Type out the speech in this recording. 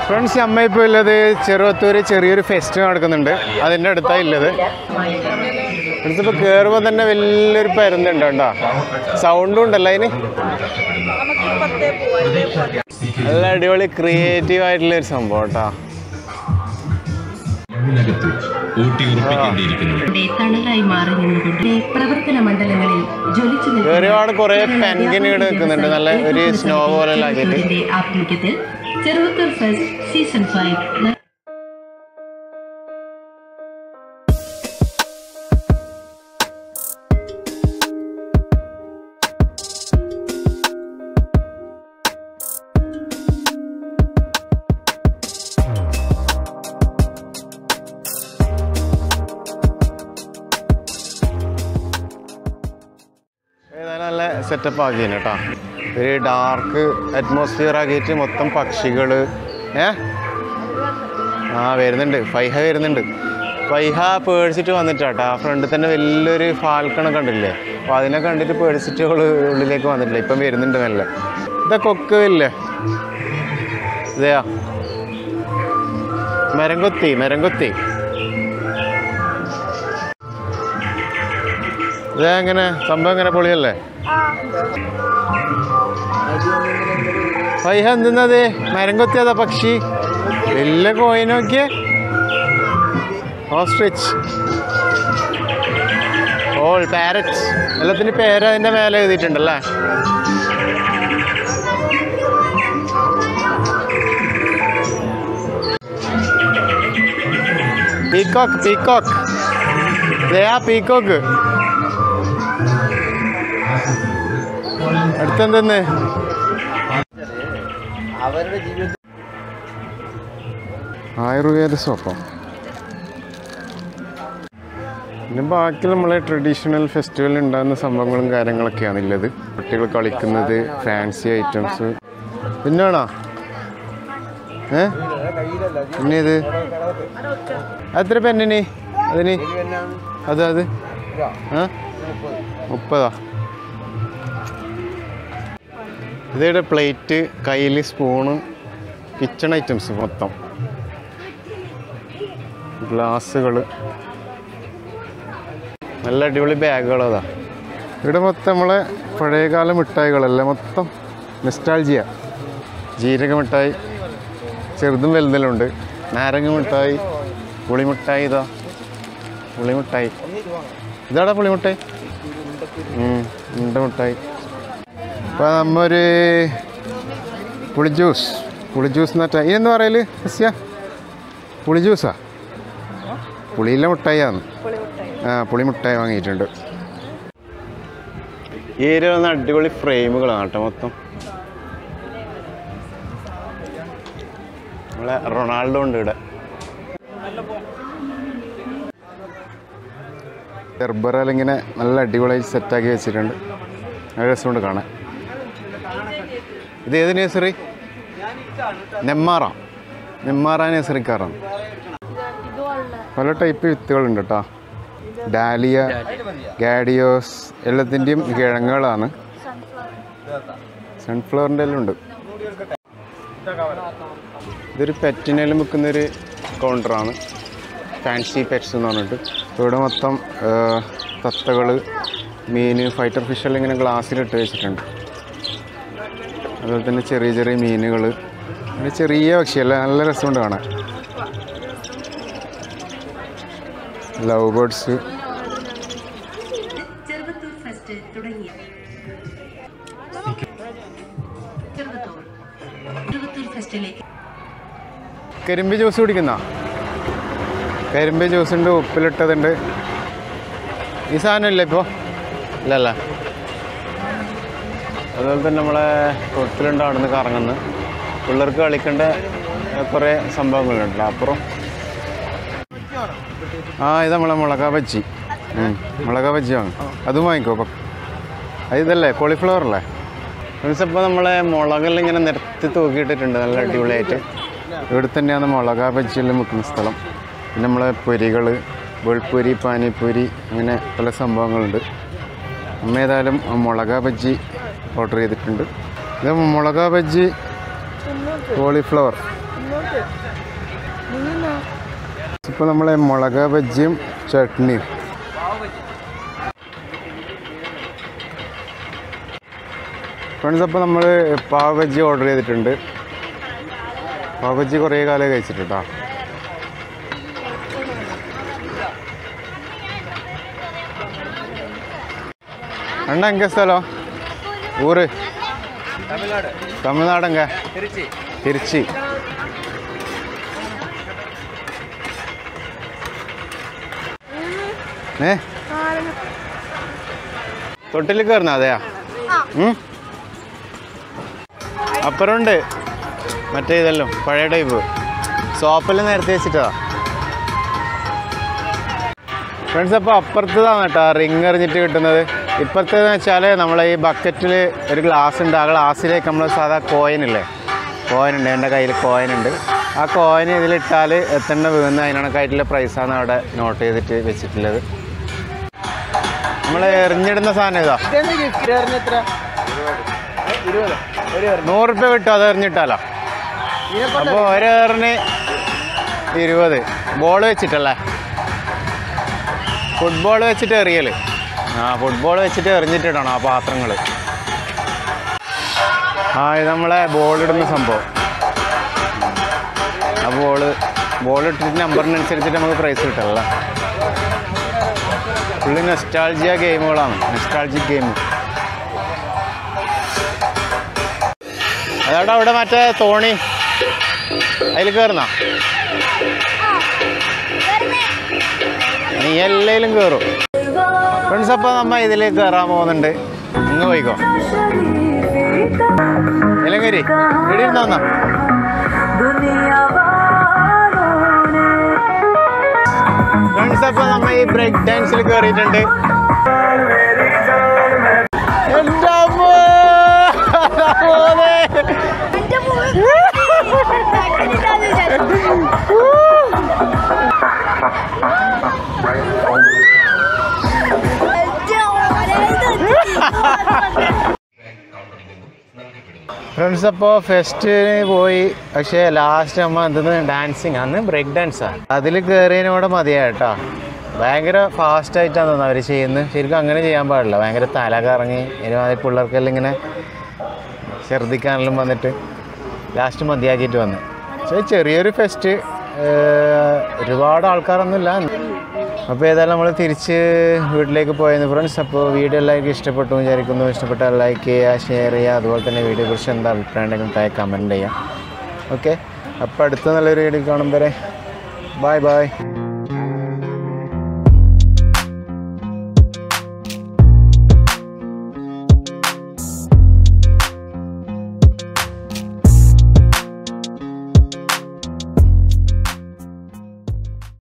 Friends അമ്മ ഇപ്പോൾ ഉള്ളത് ചെറുവത്തൂര് ചെറിയൊരു ഫെസ്റ്റ് നടക്കുന്നുണ്ട് അതിൻ്റെ അടുത്താണ് ഉള്ളത് ഫ്രണ്ട്സ് ഇപ്പോൾ കയറുമ്പോൾ തന്നെ വലിയൊരു പരുന്നുണ്ട് കേട്ടോ സൗണ്ടും ഉണ്ടല്ലോ അതിന് നല്ല അടിപൊളി ക്രിയേറ്റീവ് ആയിട്ടുള്ള ഒരു സംഭവം കേട്ടോ ഇതിനകത്ത് ഊട്ടിയുറപ്പിക്കേണ്ടിയിരിക്കുന്നു യുടെ തണലായി മാറി നിന്നുകൊണ്ട് പ്രവർത്തന മണ്ഡലങ്ങളിൽ ജ്വലിച്ചു നിൽക്കുന്ന ഒരുപാട് കുറേ പെൻഗിനുകൾ നിൽക്കുന്നുണ്ട് നല്ല ഒരു സ്നോ പോലെ ആക്കിയിട്ട് ഇതിന്റെ ആഭിമുഖ്യത്തിൽ ചെറുവത്തൂർ ഫെസ്റ്റ് സീസൺ ഫൈവ് ഏതായാലും നല്ല സെറ്റപ്പ് ആക്കിയാണ് കേട്ടോ ഒരു ഡാർക്ക് അറ്റ്മോസ്ഫിയർ ആക്കിയിട്ട് മൊത്തം പക്ഷികൾ ഏ ആ വരുന്നുണ്ട് ഫൈഹ വരുന്നുണ്ട് ഫൈഹ പേടിച്ചിട്ട് വന്നിട്ടാട്ടോ ആ ഫ്രണ്ടിൽ തന്നെ വലിയൊരു ഫാൽക്കണ കണ്ടില്ലേ അപ്പോൾ അതിനെ കണ്ടിട്ട് പേടിച്ചിട്ട് അവള് ഉള്ളിലേക്ക് വന്നിട്ടില്ല ഇപ്പം വരുന്നുണ്ട് മെല്ലെ ഇതാ കൊക്ക് ഇല്ലേ ഇതെയാ മരം കൊത്തി മരം കൊത്തി ഇതാ എങ്ങനെ സംഭവം എങ്ങനെ പൊളിയല്ലേ പൈഹ എന്തെന്നത് മരം കൊത്തിയതാ പക്ഷി വലിയ കോയിൻ നോക്കിയേ ഓസ്ട്രിച്ച് ഓൾ പാരറ്റ് എല്ലാത്തിൻ്റെ പേര് അതിൻ്റെ മേലെ എഴുതിയിട്ടുണ്ടല്ലേ പീക്കോക്ക് പീക്കോക്ക് ആ പീക്കോക്ക് അടുത്തെന്തെന്ന് ആയുർവേദ സോപ്പം പിന്നെ ബാക്കി നമ്മളെ ട്രഡീഷണൽ ഫെസ്റ്റിവൽ ഉണ്ടാകുന്ന സംഭവങ്ങളും കാര്യങ്ങളൊക്കെയാണ് ഉള്ളത് കുട്ടികൾ കളിക്കുന്നത് ഫാൻസി ഐറ്റംസ് പിന്നാണോ ഏ പിന്നെ ഇത് എത്ര പെന്നിന് അതിന് അത് അത് ആ മുപ്പതാ ഇതിവിടെ പ്ലേറ്റ് കയ്യിൽ സ്പൂണ് കിച്ചൺ ഐറ്റംസ് മൊത്തം ഗ്ലാസ്സുകൾ നല്ല അടിപൊളി ബാഗുകൾ അതാ ഇവിടെ മൊത്തം നമ്മളെ പഴയകാല മിഠായികളല്ല മൊത്തം നെസ്റ്റാൾജിയ ജീരക മിഠായി ചെറുതും വലുതെല്ലാം നാരങ്ങ മിഠായി പുളിമിഠായി ഇതാ പുളിമിഠായി ഇതാടാ പുളിമിഠായി ഉം, ഉണ്ട മിഠായി അപ്പോൾ നമ്മൊരു പുളി ജ്യൂസ് പുളി ജ്യൂസ് എന്നിട്ട് ഇതെന്ന് പറയല് സസ്യ പുളി ജ്യൂസാ പുളിയിലെ മിഠായിയാണ് ആ പുളി മിഠായി വാങ്ങിയിട്ടുണ്ട് ഈ ഏരിയ വന്ന അടിപൊളി ഫ്രെയിമുകളാണ് കേട്ടോ മൊത്തം നമ്മളെ റൊണാൾഡോ ഉണ്ട് ഇവിടെ ഹെർബറൽ ഇങ്ങനെ നല്ല അടിപൊളിയായി സെറ്റാക്കി വെച്ചിട്ടുണ്ട് നല്ല രസമുണ്ട് കാണാൻ ഇത് ഏത് നേഴ്സറി നെമ്മാറ നെമ്മാറ നേഴ്സറിക്കാറാണ് പല ടൈപ്പ് വിത്തുകളുണ്ട് കേട്ടോ ഡാലിയ ഗാഡിയോസ് എല്ലാത്തിൻ്റെയും കിഴങ്ങുകളാണ് സൺഫ്ലവറിൻ്റെ എല്ലാം ഉണ്ട് ഇതൊരു പെറ്റിനെല്ലാം വിൽക്കുന്നൊരു കൗണ്ടറാണ് ഫാൻസി പെറ്റ്സ് എന്ന് പറഞ്ഞിട്ട് ഇവിടെ മൊത്തം തത്തകൾ മീൻ ഫൈറ്റർ ഫിഷെല്ലാം ഇങ്ങനെ ഗ്ലാസ്സിലിട്ട് വെച്ചിട്ടുണ്ട് അതുപോലെ തന്നെ ചെറിയ ചെറിയ മീനുകൾ പിന്നെ ചെറിയ പക്ഷിയല്ല നല്ല രസമുണ്ട് കാണാൻ ലവ് ബേർഡ്സ് ചെറുവത്തൂർ ഫെസ്റ്റ് തുടങ്ങിയ ചെറുവത്തൂർ ചെറുവത്തൂർ ഫെസ്റ്റിലേക്ക് കരിമ്പ് ജ്യൂസ് കുടിക്കുന്ന കരിമ്പ് ജ്യൂസ് ഉണ്ട് ഉപ്പിലിട്ടതുണ്ട് ഈ സാധനം ഇല്ല ഇപ്പോൾ ഇല്ലല്ല അതുപോലെ തന്നെ നമ്മളെ തൊട്ടിലുണ്ട് അവിടെ നിന്ന് കറങ്ങുന്നു പിള്ളേർക്ക് കളിക്കേണ്ട ഏ, കുറേ സംഭവങ്ങളുണ്ടല്ലോ അപ്പുറം ആ ഇത് നമ്മളെ മുളക ബജ്ജി ഉം, മുളക ബജ്ജി വാങ്ങും അതും വാങ്ങിക്കോ അപ്പം അത് ഇതല്ലേ കോളിഫ്ലവർ അല്ലേ ഇപ്പോൾ നമ്മളെ മുളകെല്ലാം ഇങ്ങനെ നിരത്തി തൂക്കിയിട്ടിട്ടുണ്ട് നല്ല അടിപൊളിയായിട്ട് ഇവിടെ തന്നെയാണ് മുളക ബജ്ജിയെല്ലാം വെക്കുന്ന സ്ഥലം പിന്നെ നമ്മളെ പൊരികൾ വെൾപ്പൊരി പാനിപ്പൂരി അങ്ങനെ പല സംഭവങ്ങളുണ്ട് അമ്മ ഏതായാലും ആ മുളക ബജ്ജി ഓർഡർ ചെയ്തിട്ടുണ്ട് ഇത് മുളക ബജ്ജി കോളിഫ്ലവർ ഇപ്പോൾ നമ്മളെ മുളക് ബജ്ജിയും ചട്നിയും ഫ്രണ്ട്സ് അപ്പോൾ നമ്മൾ പാവ് ബജ്ജി ഓർഡർ ചെയ്തിട്ടുണ്ട് പാവ് ബജ്ജി കുറേ കാലം കഴിച്ചിട്ടുണ്ടോ അണ്ണ എങ്ക സ്ഥലം ഊര് തമിഴ്നാടെങ്ക തിരുച്ചി ഏ തൊട്ടിൽ കയറുന്ന അതെയാ ഉം. അപ്പുറമുണ്ട് മറ്റേ ഇതല്ലോ പഴയ ടൈപ്പ് സോപ്പിൽ നേരത്തെ വെച്ചിട്ടതാ ഫ്രണ്ട്സ് അപ്പോൾ അപ്പുറത്തതാണ് കേട്ടോ റിങ് എറിഞ്ഞിട്ട് കിട്ടുന്നത് ഇപ്പുറത്തേന്ന് വെച്ചാൽ നമ്മളെ ഈ ബക്കറ്റിൽ ഒരു ഗ്ലാസ് ഉണ്ട് ആ ഗ്ലാസ്സിലേക്ക് നമ്മൾ സാധാ കോയിൻ ഇല്ലേ കോയിൻ ഉണ്ട് എൻ്റെ കയ്യിൽ കോയിൻ ഉണ്ട് ആ കോയിൻ ഇതിലിട്ടാൽ എത്ര വീഴുന്ന അതിനണക്കായിട്ടുള്ള പ്രൈസാണ് അവിടെ നോട്ട് ചെയ്തിട്ട് വെച്ചിട്ടുള്ളത് നമ്മൾ എറിഞ്ഞിടുന്ന സാധനം ഇതാ നൂറ് റുപ്യ കിട്ടും അത് എറിഞ്ഞിട്ടാലോ അപ്പോൾ ഒരേറിന് ഇരുപത് ബോൾ വെച്ചിട്ടല്ലേ ഫുട്ബോൾ വെച്ചിട്ട് എറിയൽ ആ ഫുട്ബോൾ വെച്ചിട്ട് എറിഞ്ഞിട്ടിടണം ആ പാത്രങ്ങൾ ആ ഇത് നമ്മളെ ബോൾ ഇടുന്ന സംഭവം ആ ബോള് ബോൾ ഇട്ടിട്ട് നമ്പറിനനുസരിച്ചിട്ട് നമുക്ക് പ്രൈസ് കിട്ടല്ല ഫുള്ള് നെസ്റ്റാൾജിയ ഗെയിമുകളാണ് നെസ്റ്റാൾജിക് ഗെയിം അതാടാ അവിടെ മറ്റേ തോണി അതിൽ കയറുന്ന നീ എല്ലായിലും കയറും ഫ്രണ്ട്സ് അപ്പോൾ നമ്മ ഇതിലേക്ക് കയറാൻ പോകുന്നുണ്ട് ഇങ്ങ് പോയിക്കോ ഇലങ്കരി എവിടെ ഇരുന്നോ ഫ്രണ്ട്സ് അപ്പോൾ നമ്മ ഈ ബ്രേക്ക് ഡാൻസിൽ കയറിയിട്ടുണ്ട് എൻ്റെ അമ്മോ! മോനെ! ഫ്രണ്ട്സ് അപ്പോൾ ഫെസ്റ്റിന് പോയി പക്ഷേ ലാസ്റ്റ് നമ്മൾ എന്തെന്ന് ഡാൻസിങ് അന്ന് ബ്രേക്ക് ഡാൻസാണ് അതിൽ കയറിയതിനോടെ മതിയാ കേട്ടോ ഭയങ്കര ഫാസ്റ്റ് ആയിട്ടാണ് തോന്നുന്നത് അവർ ചെയ്യുന്നത് ശരിക്കും അങ്ങനെ ചെയ്യാൻ പാടില്ല ഭയങ്കര തല കറങ്ങി ഒരുമാതിരി പിള്ളേർക്കെല്ലാം ഇങ്ങനെ ഛർദ്ദിക്കാനെല്ലാം വന്നിട്ട് ലാസ്റ്റ് മതിയാക്കിയിട്ട് വന്നു പക്ഷേ ചെറിയൊരു ഫെസ്റ്റ് ഒരുപാട് ആൾക്കാരൊന്നുമില്ല അപ്പോൾ ഏതായാലും നമ്മൾ തിരിച്ച് വീട്ടിലേക്ക് പോയിരുന്നു ഫ്രണ്ട്സ് അപ്പോൾ വീഡിയോ എല്ലാവർക്കും ഇഷ്ടപ്പെട്ടു എന്ന് വിചാരിക്കുന്നു ഇഷ്ടപ്പെട്ടാൽ ലൈക്ക് ചെയ്യുക ഷെയർ ചെയ്യുക അതുപോലെ തന്നെ വീഡിയോ കുറിച്ച് എന്താ അഭിപ്രായം ഉണ്ടെങ്കിലും താഴെ കമൻറ്റ് ചെയ്യാം ഓക്കെ അപ്പോൾ അടുത്ത നല്ലൊരു വീഡിയോ കാണും വരെ ബൈ ബൈ